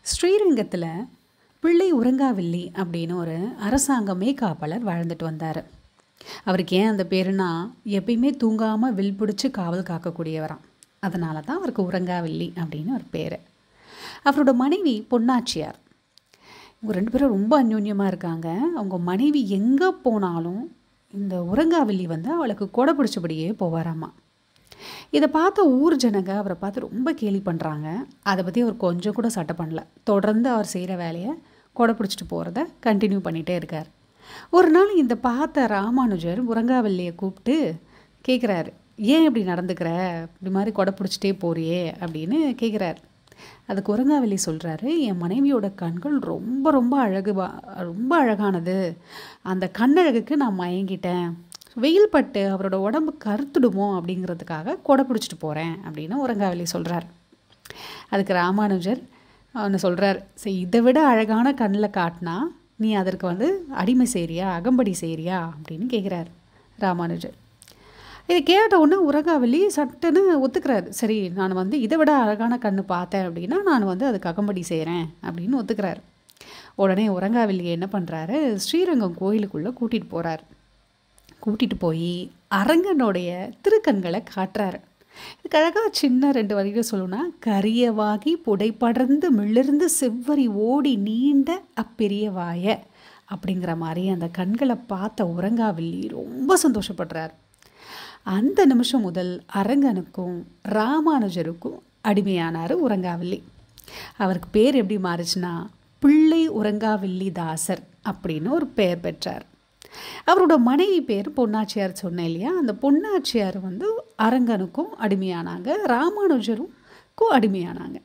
ஸ்ரீரங்கத்தில் பிள்ளை உறங்காவில்லி அப்படின்னு ஒரு அரசாங்கமே காப்பாளர் வாழ்ந்துட்டு வந்தார் அவருக்கு ஏன் அந்த பேருனா எப்பயுமே தூங்காமல் வில் பிடிச்சி காவல் காக்கக்கூடியவராம் அதனால தான் அவருக்கு உறங்காவில்லி அப்படின்னு ஒரு பேர் அவரோட மனைவி பொன்னாச்சியார் இவங்க ரெண்டு பேரும் ரொம்ப அந்யோன்யமாக இருக்காங்க அவங்க மனைவி எங்கே போனாலும் இந்த உறங்காவில்லி வந்து அவளுக்கு கொடை பிடிச்சபடியே போவாராமா இதை பார்த்த ஊர் ஜனங்க அவரை பார்த்து ரொம்ப கேலி பண்ணுறாங்க அதை பற்றி அவர் கொஞ்சம் கூட சட்டை பண்ணல தொடர்ந்து அவர் செய்கிற வேலையை கொடை பிடிச்சிட்டு போகிறத கண்டினியூ பண்ணிகிட்டே இருக்கார் ஒரு நாள் இந்த பார்த்த ராமானுஜர் உறங்காவல்லியை கூப்பிட்டு கேட்குறாரு ஏன் இப்படி நடந்துக்கிற இப்படி மாதிரி கொடை பிடிச்சிட்டே போறியே அப்படின்னு கேட்குறாரு அதுக்கு உறங்காவல்லி சொல்கிறாரு என் மனைவியோட கண்கள் ரொம்ப ரொம்ப அழகு வா- ரொம்ப அழகானது அந்த கண்ணழகுக்கு நான் மயங்கிட்டேன் வெயில் பட்டு அவரோட உடம்பு கருத்துடுமோ அப்படிங்கிறதுக்காக கொடை பிடிச்சிட்டு போகிறேன் அப்படின்னு உறங்காவல்லி சொல்கிறார் அதுக்கு ராமானுஜர் அவனை சொல்கிறார் சரி இதை விட அழகான கண்ணில் காட்டினா நீ அதற்கு வந்து அடிமை செய்றியா அகம்படி செய்றியா அப்படின்னு கேட்குறாரு ராமானுஜர் இதை கேட்ட உடனே உறங்காவல்லி சட்டுன்னு ஒத்துக்கிறாரு சரி நான் வந்து இதை விட அழகான கண்ணு பார்த்தேன் அப்படின்னா நான் வந்து அதுக்கு அகம்படி செய்கிறேன் அப்படின்னு ஒத்துக்கிறாரு உடனே உறங்காவல்லி என்ன பண்ணுறாரு ஸ்ரீரங்கம் கோயிலுக்குள்ளே கூட்டிகிட்டு போகிறார் கூட்டிகிட்டு போய் அரங்கனுடைய திருக்கண்களை காட்டுறாரு இதுக்கு அழகாக சின்ன ரெண்டு வரிகள் சொல்லணும்னா கரியவாகி புடைபடர்ந்து மிளிர்ந்து செவ்வரி ஓடி நீண்ட அப்பெரிய வாய அப்படிங்கிற மாதிரி அந்த கண்களை பார்த்த உறங்காவில்லி ரொம்ப சந்தோஷப்படுறார் அந்த நிமிஷம் முதல் அரங்கனுக்கும் ராமானுஜருக்கும் அடிமையானார் உறங்காவில்லி அவருக்கு பேர் எப்படி மாறுச்சுன்னா பிள்ளை உறங்காவில்லி தாசர் அப்படின்னு ஒரு பெயர் பெற்றார் அவரோட மனைவி பேர் பொன்னாச்சியார் சொன்னேன் இல்லையா அந்த பொன்னாச்சியார் வந்து அரங்கனுக்கும் அடிமையானாங்க ராமானுஜருக்கும் அடிமையானாங்க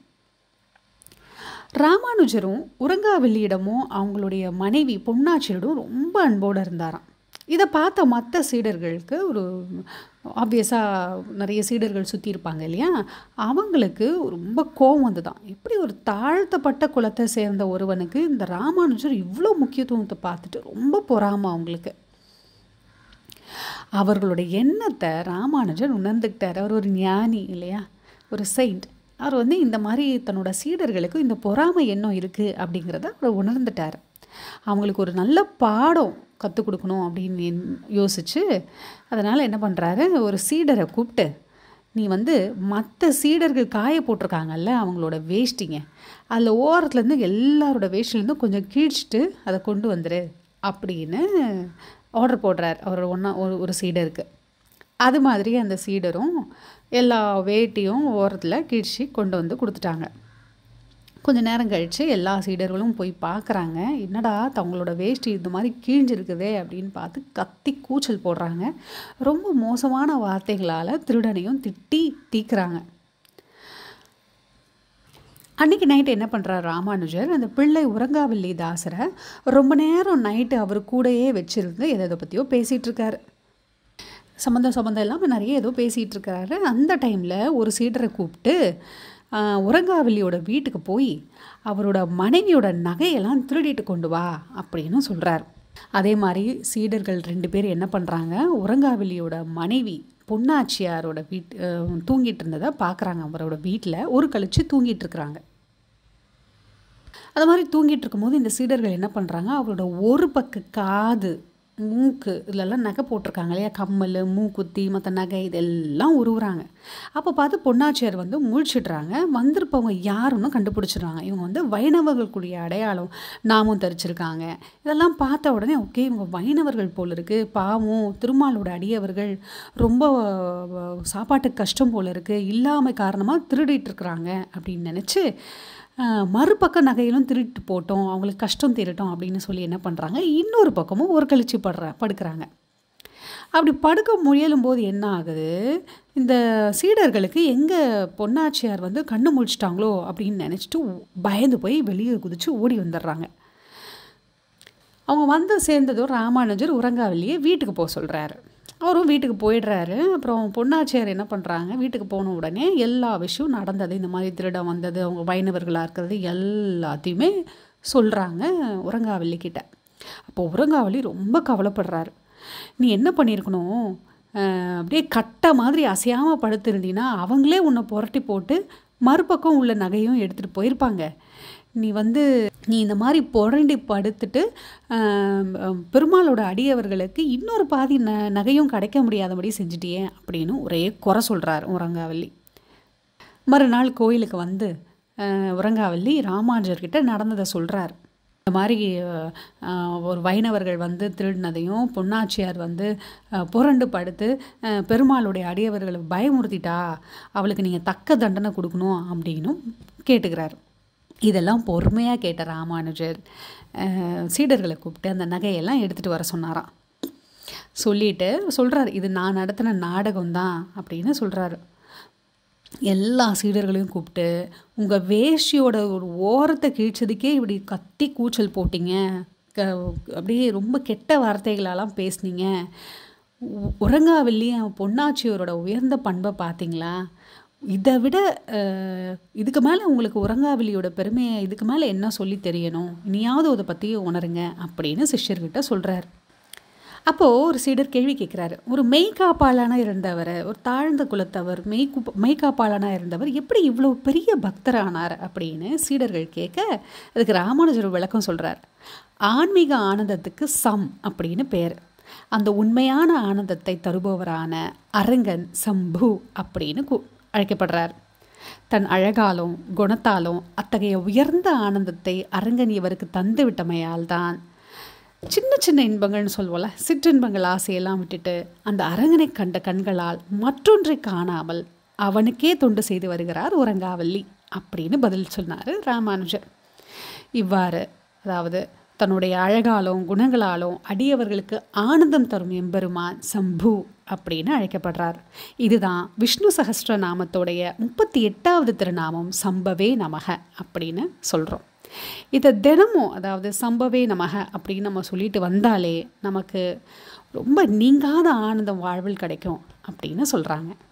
ராமானுஜரும் உறங்காவல்லியிடமும் அவங்களுடைய மனைவி பொன்னாச்சியரிடம் ரொம்ப அன்போடு இருந்தாராம் இதை பார்த்த மற்ற சீடர்களுக்கு ஒரு ஆப்வியஸாக நிறைய சீடர்கள் சுற்றி இருப்பாங்க இல்லையா அவங்களுக்கு ரொம்ப கோவம் வந்துதான் எப்படி ஒரு தாழ்த்தப்பட்ட குலத்தை சேர்ந்த ஒருவனுக்கு இந்த ராமானுஜர் இவ்வளோ முக்கியத்துவத்தை பார்த்துட்டு ரொம்ப பொறாம அவங்களுக்கு அவர்களுடைய எண்ணத்தை ராமானுஜர் உணர்ந்துக்கிட்டார் அவர் ஒரு ஞானி இல்லையா ஒரு செயின்ட் அவர் வந்து இந்த மாதிரி தன்னோட சீடர்களுக்கு இந்த பொறாமை எண்ணம் இருக்குது அப்படிங்கிறத அவர் உணர்ந்துட்டார் அவங்களுக்கு ஒரு நல்ல பாடம் கற்றுக் கொடுக்கணும் அப்படின்னு என்- யோசிச்சு அதனால் என்ன பண்ணுறாரு ஒரு சீடரை கூப்பிட்டு நீ வந்து மற்ற சீடர்கள் காய போட்டிருக்காங்கல்ல அவங்களோட வேஷ்டிங்க அதில் ஓரத்துலேருந்து எல்லாரோட வேஷ்டிலேருந்தும் கொஞ்சம் கீழ்ச்சிட்டு அதை கொண்டு வந்துரு அப்படின்னு ஆர்டர் போடுறார் அவரோட ஒன்றா ஒரு ஒரு சீடருக்கு அது மாதிரி அந்த சீடரும் எல்லா வேட்டியும் ஓரத்தில் கீழ்ச்சி கொண்டு வந்து கொடுத்துட்டாங்க கொஞ்ச நேரம் கழித்து எல்லா சீடர்களும் போய் பார்க்குறாங்க என்னடா தங்களோட வேஷ்டி இந்த மாதிரி கிழிஞ்சிருக்குதே அப்படின்னு பார்த்து கத்தி கூச்சல் போடுறாங்க ரொம்ப மோசமான வார்த்தைகளால் திருடனையும் திட்டி தீக்குறாங்க அன்னைக்கு நைட்டு என்ன பண்ணுறார் ராமானுஜர் அந்த பிள்ளை உறங்காவில்லி தாசரை ரொம்ப நேரம் நைட்டு அவர் கூடயே வச்சிருந்து எதை எதை பற்றியோ பேசிகிட்டு இருக்காரு சம்மந்தம் சம்மந்தம் இல்லாமல் நிறைய ஏதோ பேசிகிட்டு இருக்காரு அந்த டைமில் ஒரு சீடரை கூப்பிட்டு ஆஹ், உறங்காவல்லியோட வீட்டுக்கு போய் அவரோட மனைவியோட நகையெல்லாம் திருடிட்டு கொண்டு வா அப்படின்னு சொல்கிறார் அதே மாதிரி சீடர்கள் ரெண்டு பேர் என்ன பண்ணுறாங்க உறங்காவல்லியோட மனைவி பொன்னாச்சியாரோட வீட் ஆஹ், தூங்கிட்டு இருந்ததை பார்க்குறாங்க அவரோட வீட்டில் ஒரு கழிச்சு தூங்கிட்டு இருக்கிறாங்க அது மாதிரி தூங்கிட்டு இருக்கும்போது இந்த சீடர்கள் என்ன பண்ணுறாங்க அவரோட ஒரு பக்க காது மூக்கு இதுலலாம் நகை போட்டிருக்காங்க இல்லையா கம்மல் மூக்குத்தி மற்ற நகை இதெல்லாம் உருவுறாங்க அப்போ பார்த்து பொன்னாச்சியார் வந்து முழிச்சிடுறாங்க வந்திருப்பவங்க யாருன்னு கண்டுபிடிச்சிடுறாங்க இவங்க வந்து வைணவர்களுக்குரிய அடையாளம் நாமும் தரிச்சிருக்காங்க இதெல்லாம் பார்த்த உடனே ஓகே இவங்க வைணவர்கள் போல் இருக்குது பாவம் திருமாலோட அடியவர்கள் ரொம்ப அஹ், சாப்பாட்டுக்கு கஷ்டம் போல் இருக்குது இல்லாமை காரணமாக திருடிட்டு இருக்கிறாங்க அப்படின்னு நினச்சி ஆஹ் மறுபக்க நகையிலும் திருட்டு போட்டோம் அவங்களுக்கு கஷ்டம் தீரட்டும் அப்படின்னு சொல்லி என்ன பண்ணுறாங்க இன்னொரு பக்கமும் ஒரு கழிச்சு படுற படுக்கிறாங்க அப்படி படுக்க முயலும் போது என்ன ஆகுது இந்த சீடர்களுக்கு எங்கே பொன்னாச்சியார் வந்து கண்ணு முழிச்சிட்டாங்களோ அப்படின்னு நினச்சிட்டு பயந்து போய் வெளியே குதிச்சு ஓடி வந்துடுறாங்க அவங்க வந்து சேர்ந்ததும் ராமானுஜர் உறங்காவிலேயே வீட்டுக்கு போக சொல்கிறாரு அவரும் வீட்டுக்கு போயிடுறாரு அப்புறம் பொன்னாச்சியார் என்ன பண்ணுறாங்க வீட்டுக்கு போன உடனே எல்லா விஷயம் நடந்தது இந்த மாதிரி திருடம் வந்தது அவங்க வைணவர்களாக இருக்கிறது எல்லாத்தையுமே சொல்கிறாங்க உறங்காவல்லி கிட்ட அப்போ உறங்காவல்லி ரொம்ப கவலைப்படுறாரு நீ என்ன பண்ணியிருக்கணும் அஹ், அப்படியே கட்டை மாதிரி அசையாமல் படுத்திருந்தீன்னா அவங்களே உன்னை புரட்டி போட்டு மறுபக்கம் உள்ள நகையும் எடுத்துகிட்டு போயிருப்பாங்க நீ வந்து நீ இந்த மாதிரி புரண்டி படுத்துட்டு ஆம், ஆம், பெருமாளோட அடியவர்களுக்கு இன்னொரு பாதி ந நகையும் கிடைக்க முடியாதபடி செஞ்சிட்டியே அப்படின்னு ஒரே குறை சொல்கிறார் உரங்காவல்லி மறுநாள் கோயிலுக்கு வந்து அஹ், உரங்காவல்லி ராமானுஜர்கிட்ட நடந்ததை சொல்கிறார் இந்த மாதிரி அஹ், அஹ், ஒரு வைணவர்கள் வந்து திருடினதையும் பொன்னாச்சியார் வந்து அஹ், புரண்டு படுத்து அஹ், பெருமாளுடைய அடியவர்களை பயமுறுத்திட்டா அவளுக்கு நீங்கள் தக்க தண்டனை கொடுக்கணும் அப்படின்னும் கேட்டுக்கிறார் இதெல்லாம் பொறுமையாக கேட்ட ராமானுஜர் அஹ், சீடர்களை கூப்பிட்டு அந்த நகையெல்லாம் எடுத்துகிட்டு வர சொன்னாராம் சொல்லிட்டு சொல்கிறார் இது நான் நடத்தின நாடகம் தான் அப்படின்னு சொல்கிறாரு எல்லா சீடர்களையும் கூப்பிட்டு உங்கள் வேஷ்டியோட ஒரு ஓரத்தை கிழிச்சதுக்கே இப்படி கத்தி கூச்சல் போட்டீங்க க அப்படியே ரொம்ப கெட்ட வார்த்தைகளெல்லாம் பேசுனீங்க உ- உறங்காவல்லி அவன் பொன்னாச்சியோரோட உயர்ந்த பண்பை பார்த்தீங்களா இதை விட அஹ், இதுக்கு மேலே உங்களுக்கு உறங்காவலியோட பெருமையை இதுக்கு மேலே என்ன சொல்லி தெரியணும் இனியாவது அதை பற்றி உணருங்க அப்படின்னு சிஷ்யர்கிட்ட சொல்கிறார் அப்போது ஒரு சீடர் கேள்வி கேட்குறாரு ஒரு மெய்காப்பாளனாக இருந்தவர் ஒரு தாழ்ந்த குலத்தவர் மெய் மெய்காப்பாளனாக இருந்தவர் எப்படி இவ்வளோ பெரிய பக்தரானார் அப்படின்னு சீடர்கள் கேட்க அதுக்கு ராமானுஜர் ஒரு விளக்கம் சொல்கிறார் ஆன்மீக ஆனந்தத்துக்கு சம் அப்படின்னு பேர் அந்த உண்மையான ஆனந்தத்தை தருபவரான அரங்கன் சம்பு அப்படின்னு கூ அழைக்கப்படுறார் தன் அழகாலும் குணத்தாலும் அத்தகைய உயர்ந்த ஆனந்தத்தை அரங்கன் இவருக்கு தந்து விட்டமையால் தான் சின்ன சின்ன இன்பங்கள்னு சொல்லுவோம்ல சிற்றின்பங்கள் ஆசையெல்லாம் விட்டுட்டு அந்த அரங்கனை கண்ட கண்களால் மற்றொன்றை காணாமல் அவனுக்கே தொண்டு செய்து வருகிறார் உறங்காவல்லி அப்படின்னு பதில் சொன்னார் ராமானுஜர் இவ்வாறு அதாவது தன்னுடைய அழகாலும் குணங்களாலும் அடியவர்களுக்கு ஆனந்தம் தரும் எம்பெருமான் சம்பு அப்படின்னு அழைக்கப்படுறார் இதுதான் விஷ்ணு சகஸ்ர நாமத்தோடைய முப்பத்தி எட்டாவது திருநாமம் சம்பவே நமக அப்படின்னு சொல்கிறோம் இதை தினமும் அதாவது சம்பவே நமக அப்படின்னு நம்ம சொல்லிட்டு வந்தாலே நமக்கு ரொம்ப நீங்காத ஆனந்தம் வாழ்வில் கிடைக்கும் அப்படின்னு சொல்கிறாங்க